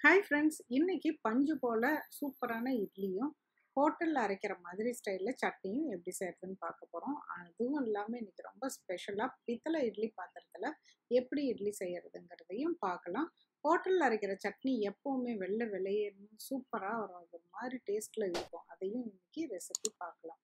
hi friends இன்னைக்கு பஞ்சு போல் சூப்பரான இட்லியும் ஹோட்டலில் அரைக்கிற மாதிரி ஸ்டைலில் சட்னியும் எப்படி செய்கிறதுன்னு பார்க்க போகிறோம் அதுவும் இல்லாமல் இன்னைக்கு ரொம்ப ஸ்பெஷலாக பித்தளை இட்லி பாத்திரத்தில் எப்படி இட்லி செய்கிறதுங்கிறதையும் பார்க்கலாம் ஹோட்டலில் அரைக்கிற சட்னி எப்போவுமே வெள்ளை வெள்ளையணும் சூப்பராக ஒரு ஒரு மாதிரி டேஸ்ட்டில் இருக்கும் அதையும் இன்னைக்கு ரெசிபி பார்க்கலாம்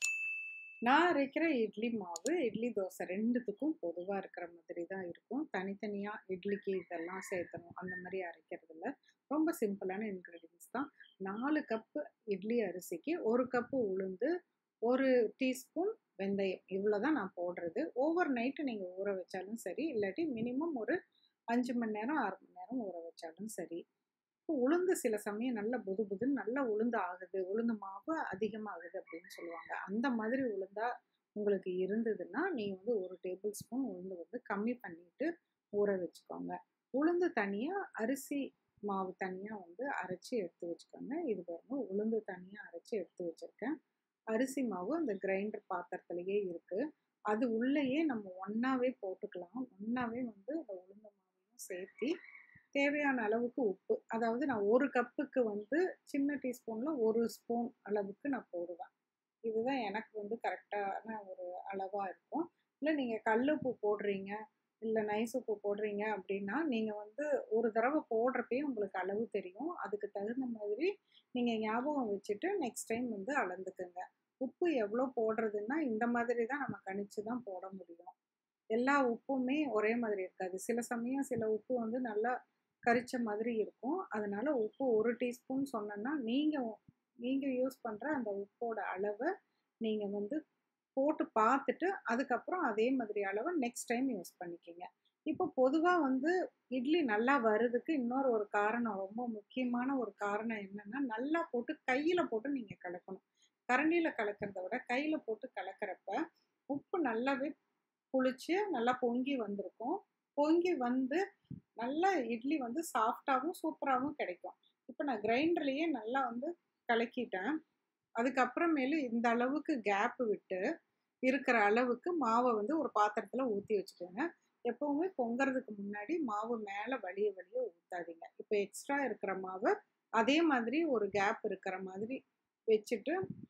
நான் அரைக்கிற இட்லி மாவு இட்லி தோசை ரெண்டுத்துக்கும் பொதுவாக இருக்கிற மாதிரி தான் இருக்கும் தனித்தனியாக இட்லிக்கு இதெல்லாம் சேர்த்தணும் அந்த மாதிரி அரைக்கிறதுல ரொம்ப சிம்பிளான இன்க்ரீடியன்ஸ் தான் நாலு கப்பு இட்லி அரிசிக்கு ஒரு கப்பு உளுந்து ஒரு டீஸ்பூன் வெந்தயம் இவ்வளோ தான் நான் போடுறது ஓவர் நைட்டு நீங்கள் ஊற வச்சாலும் சரி இல்லாட்டி மினிமம் ஒரு அஞ்சு மணி நேரம் ஆறு மணி நேரம் ஊற வச்சாலும் சரி இப்போ உளுந்து சில சமயம் நல்ல புது புதுன்னு நல்ல உளுந்து ஆகுது உளுந்து மாவு அதிகமாகுது அப்படின்னு சொல்லுவாங்க அந்த மாதிரி உளுந்தா உங்களுக்கு இருந்ததுன்னா நீங்கள் வந்து ஒரு டேபிள் ஸ்பூன் உளுந்து வந்து கம்மி பண்ணிட்டு ஊற வச்சுக்கோங்க உளுந்து தனியாக அரிசி மாவு தனியாக வந்து அரைச்சி எடுத்து வச்சுக்கோங்க இது பாருங்க உளுந்து தனியாக அரைச்சி எடுத்து வச்சுருக்கேன் அரிசி மாவு அந்த கிரைண்டர் பாத்திரத்துலேயே இருக்குது அது உள்ளேயே நம்ம ஒன்றாவே போட்டுக்கலாம் ஒன்றாவே வந்து அந்த உளுந்த மாவையும் சேர்த்து தேவையான அளவுக்கு உப்பு அதாவது நான் ஒரு கப்புக்கு வந்து சின்ன டீஸ்பூனில் ஒரு ஸ்பூன் அளவுக்கு நான் போடுவேன் இதுதான் எனக்கு வந்து கரெக்டான ஒரு அளவாக இருக்கும் இல்லை நீங்கள் கல்லுப்பு போடுறீங்க இல்லை நைஸ் உப்பு போடுறீங்க அப்படின்னா நீங்கள் வந்து ஒரு தடவை போடுறப்பயே உங்களுக்கு அளவு தெரியும் அதுக்கு தகுந்த மாதிரி நீங்கள் ஞாபகம் வச்சுட்டு நெக்ஸ்ட் டைம் வந்து அளந்துக்குங்க உப்பு எவ்வளோ போடுறதுன்னா இந்த மாதிரி தான் நம்ம கணிச்சு தான் போட முடியும் எல்லா உப்புமே ஒரே மாதிரி இருக்காது சில சமயம் சில உப்பு வந்து நல்லா கரிச்ச மாதிரி இருக்கும் அதனால உப்பு ஒரு டீஸ்பூன் சொன்னேன்னா நீங்கள் நீங்கள் யூஸ் பண்ணுற அந்த உப்போட அளவை நீங்கள் வந்து போட்டு பார்த்துட்டு அதுக்கப்புறம் அதே மாதிரி அளவை நெக்ஸ்ட் டைம் யூஸ் பண்ணிக்கிங்க இப்போ பொதுவாக வந்து இட்லி நல்லா வருதுக்கு இன்னொரு ஒரு காரணம் ரொம்ப முக்கியமான ஒரு காரணம் என்னென்னா நல்லா போட்டு கையில் போட்டு நீங்கள் கலக்கணும் கரண்டியில் கலக்கிறத விட கையில் போட்டு கலக்கிறப்ப உப்பு நல்லாவே புளிச்சு நல்லா பொங்கி வந்திருக்கும் பொங்கி வந்து நல்லா இட்லி வந்து சாஃப்டாகவும் சூப்பராகவும் கிடைக்கும் இப்போ நான் கிரைண்டர்லேயே நல்லா வந்து கலக்கிட்டேன் அதுக்கப்புறமேலு இந்த அளவுக்கு கேப்பு விட்டு இருக்கிற அளவுக்கு மாவை வந்து ஒரு பாத்திரத்தில் ஊற்றி வச்சுக்கோங்க எப்போவுமே பொங்குறதுக்கு முன்னாடி மாவு மேலே வலிய வலிய ஊற்றாதீங்க இப்போ எக்ஸ்ட்ரா இருக்கிற மாவை அதே மாதிரி ஒரு கேப் இருக்கிற மாதிரி வச்சுட்டு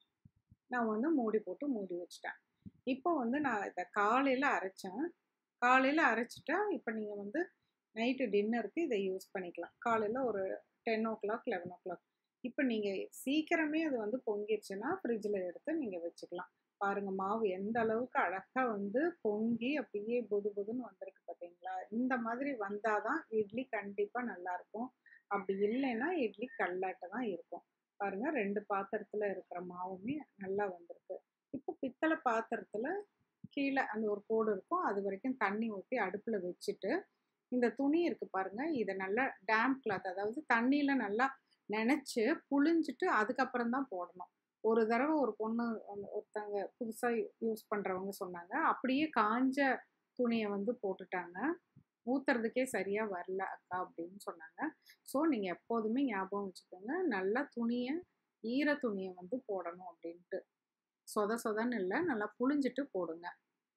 நான் வந்து மூடி போட்டு மூடி வச்சிட்டேன் இப்போ வந்து நான் இதை காலையில் அரைச்சேன் காலையில் அரைச்சிட்டா இப்போ நீங்கள் வந்து நைட்டு டின்னருக்கு இதை யூஸ் பண்ணிக்கலாம் காலையில் ஒரு ten o'clock eleven o'clock இப்போ நீங்கள் சீக்கிரமே அது வந்து பொங்கிடுச்சுன்னா ஃப்ரிட்ஜில் எடுத்து நீங்கள் வச்சுக்கலாம் பாருங்கள் மாவு எந்த அளவுக்கு அழகாக வந்து பொங்கி அப்படியே புது புதுன்னு வந்திருக்கு பார்த்தீங்களா இந்த மாதிரி வந்தால் தான் இட்லி கண்டிப்பாக நல்லாயிருக்கும் அப்படி இல்லைன்னா இட்லி கல்லாட்ட தான் இருக்கும் பாருங்கள் ரெண்டு பாத்திரத்தில் இருக்கிற மாவுமே நல்லா வந்திருக்கு இப்போ பித்தளை பாத்திரத்தில் கீழே அந்த ஒரு கோடு இருக்கும் அது வரைக்கும் தண்ணி ஊற்றி அடுப்பில் வச்சுட்டு இந்த துணி இருக்குது பாருங்கள் இதை நல்லா டேம் கிளாத் அதாவது தண்ணியில் நல்லா நினச்சி புழிஞ்சிட்டு அதுக்கப்புறம் தான் போடணும் ஒரு தடவை ஒரு பொண்ணு ஒருத்தங்க புதுசாக யூஸ் பண்ணுறவங்க சொன்னாங்க அப்படியே காஞ்ச துணியை வந்து போட்டுட்டாங்க ஊற்றுறதுக்கே சரியாக வரல அக்கா அப்படின்னு சொன்னாங்க ஸோ நீங்கள் எப்போதுமே ஞாபகம் வச்சுக்கோங்க நல்லா துணியை ஈர துணியை வந்து போடணும் அப்படின்ட்டு சொத சொதன்னு இல்லை நல்லா புழிஞ்சிட்டு போடுங்க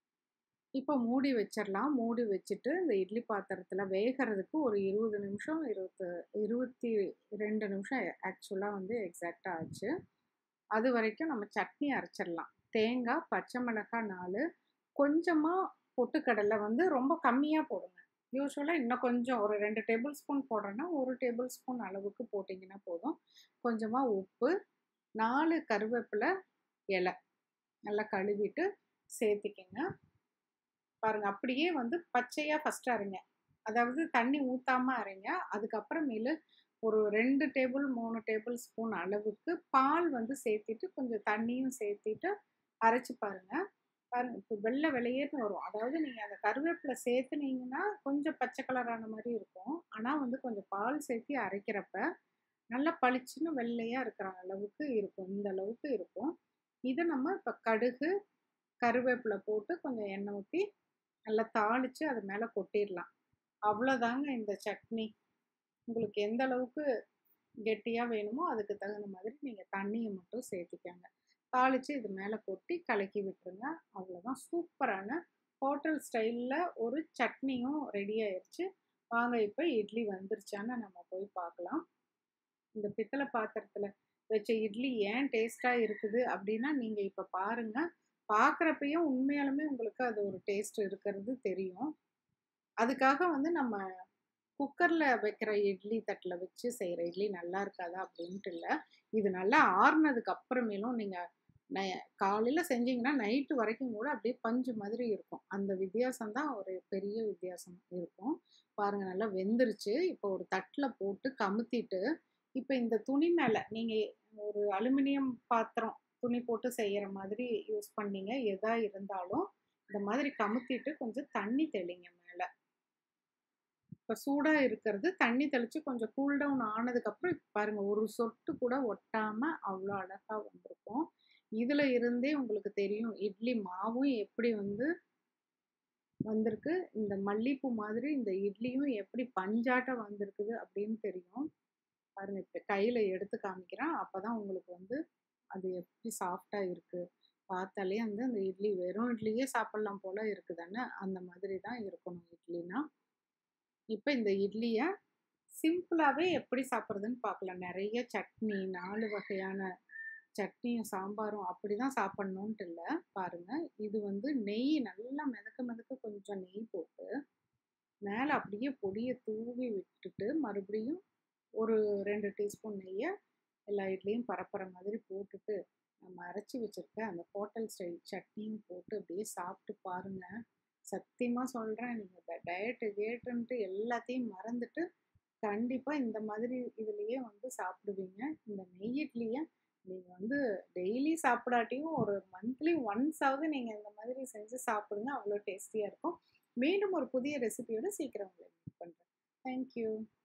இப்போ மூடி வச்சிடலாம் மூடி வச்சுட்டு இந்த இட்லி பாத்திரத்தில் வேகிறதுக்கு ஒரு இருபது நிமிஷம் இருபத்து இருபத்தி ரெண்டு நிமிஷம் ஆக்சுவலாக வந்து எக்ஸாக்டாக ஆச்சு அது வரைக்கும் நம்ம சட்னி அரைச்சிடலாம் தேங்காய் பச்சை மிளகாய் நாலு கொஞ்சமாக பொட்டுக்கடலை வந்து ரொம்ப கம்மியாக போடுங்க யூஸ்வலாக இன்னும் கொஞ்சம் ஒரு ரெண்டு டேபிள் ஸ்பூன் போடுறேன்னா ஒரு டேபிள் ஸ்பூன் அளவுக்கு போட்டிங்கன்னா போதும் கொஞ்சமாக உப்பு நாலு கருவேப்பிலை இலை நல்லா கழுவிட்டு சேர்த்திக்கிங்க பாருங்க அப்படியே வந்து பச்சையாக ஃபஸ்ட்டு அரைங்க அதாவது தண்ணி ஊற்றாமல் அரைங்க அதுக்கப்புறமேலு ஒரு ரெண்டு டேபிள் மூணு டேபிள் ஸ்பூன் அளவுக்கு பால் வந்து சேர்த்திட்டு கொஞ்சம் தண்ணியும் சேர்த்திட்டு அரைச்சி பாருங்க பாருங்க இப்போ வெள்ளை வெளியேன்னு வரும் அதாவது நீங்கள் அந்த கருவேப்பிலை சேர்த்துனீங்கன்னா கொஞ்சம் பச்சை கலரான மாதிரி இருக்கும் ஆனால் வந்து கொஞ்சம் பால் சேர்த்தி அரைக்கிறப்ப நல்லா பளிச்சுன்னு வெள்ளையாக இருக்கிற அளவுக்கு இருக்கும் இந்த அளவுக்கு இருக்கும் இதை நம்ம இப்போ கடுகு கருவேப்பிலை போட்டு கொஞ்சம் எண்ணெய் ஊற்றி நல்லா தாளித்து அது மேலே கொட்டிடலாம் அவ்வளோதாங்க இந்த சட்னி உங்களுக்கு எந்த அளவுக்கு கெட்டியாக வேணுமோ அதுக்கு தகுந்த மாதிரி நீங்கள் தண்ணியை மட்டும் சேர்த்திக்கோங்க தாளித்து இது மேலே கொட்டி கலக்கி விட்டுருங்க அவ்வளோதான் சூப்பரான ஹோட்டல் ஸ்டைலில் ஒரு சட்னியும் ரெடி ஆயிடுச்சு வாங்க இப்போ இட்லி வந்துருச்சான்னு நம்ம போய் பார்க்கலாம் இந்த பித்தளை பாத்திரத்தில் வச்ச இட்லி ஏன் டேஸ்ட்டாக இருக்குது அப்படின்னா நீங்கள் இப்போ பாருங்கள் பார்க்குறப்பையும் உண்மையாலுமே உங்களுக்கு அது ஒரு டேஸ்ட் இருக்கிறது தெரியும் அதுக்காக வந்து நம்ம குக்கரில் வைக்கிற இட்லி தட்டில் வச்சு செய்கிற இட்லி நல்லா இருக்காதா அப்படின்ட்டு இல்லை இது நல்லா ஆறுனதுக்கு அப்புறமேலும் நீங்கள் ந காலையில் செஞ்சீங்கன்னா நைட்டு வரைக்கும் கூட அப்படியே பஞ்சு மாதிரி இருக்கும் அந்த வித்தியாசம் தான் ஒரு பெரிய வித்தியாசம் இருக்கும் பாருங்கள் நல்லா வெந்துருச்சு இப்போ ஒரு தட்டில் போட்டு கமுத்திட்டு இப்போ இந்த துணி மேலே நீங்கள் ஒரு அலுமினியம் பாத்திரம் துணி போட்டு செய்கிற மாதிரி யூஸ் பண்ணீங்க எதா இருந்தாலும் இந்த மாதிரி கமுத்திட்டு கொஞ்சம் தண்ணி தெளிங்க மேலே இப்போ சூடாக இருக்கிறது தண்ணி தெளித்து கொஞ்சம் கூல் டவுன் ஆனதுக்கப்புறம் இப்போ பாருங்கள் ஒரு சொட்டு கூட ஒட்டாமல் அவ்வளோ அழகாக வந்திருக்கும் இதில் இருந்தே உங்களுக்கு தெரியும் இட்லி மாவும் எப்படி வந்து வந்திருக்கு இந்த மல்லிப்பூ மாதிரி இந்த இட்லியும் எப்படி பஞ்சாட்டம் வந்திருக்குது அப்படின்னு தெரியும் பாருங்கள் இப்போ கையில் எடுத்து காமிக்கிறேன் அப்போ தான் உங்களுக்கு வந்து அது எப்படி சாஃப்டாக இருக்குது பார்த்தாலே வந்து அந்த இட்லி வெறும் இட்லியே சாப்பிட்லாம் போல் இருக்குதானே அந்த மாதிரி தான் இருக்கணும் இட்லினா இப்போ இந்த இட்லியை சிம்பிளாகவே எப்படி சாப்பிட்றதுன்னு பார்க்கலாம் நிறைய சட்னி நாலு வகையான சட்னியும் சாம்பாரும் அப்படி தான் சாப்பிட்ணுன்ட்டு இல்லை பாருங்கள் இது வந்து நெய் நல்லா மிதக்க மிதக்க கொஞ்சம் நெய் போட்டு மேலே அப்படியே பொடியை தூவி விட்டுட்டு மறுபடியும் ஒரு ரெண்டு டீஸ்பூன் நெய்யை எல்லா இட்லியும் பரப்புற மாதிரி போட்டுட்டு நம்ம அரைச்சி வச்சுருக்க அந்த ஹோட்டல் ஸ்டைல் சட்னியும் போட்டு அப்படியே சாப்பிட்டு பாருங்கள் சத்தியமாக சொல்கிறேன் நீங்கள் இந்த டயட்டு கேட்டுன்ட்டு எல்லாத்தையும் மறந்துட்டு கண்டிப்பாக இந்த மாதிரி இதுலேயே வந்து சாப்பிடுவீங்க இந்த நெய் இட்லியை நீங்கள் வந்து டெய்லி சாப்பிடாட்டியும் ஒரு மந்த்லி ஒன்ஸாவது நீங்கள் இந்த மாதிரி செஞ்சு சாப்பிடுங்க அவ்வளோ டேஸ்டியாக இருக்கும் மீண்டும் ஒரு புதிய ரெசிபியோட சீக்கிரம் உங்களை மீட் பண்ணுறேன் தேங்க்யூ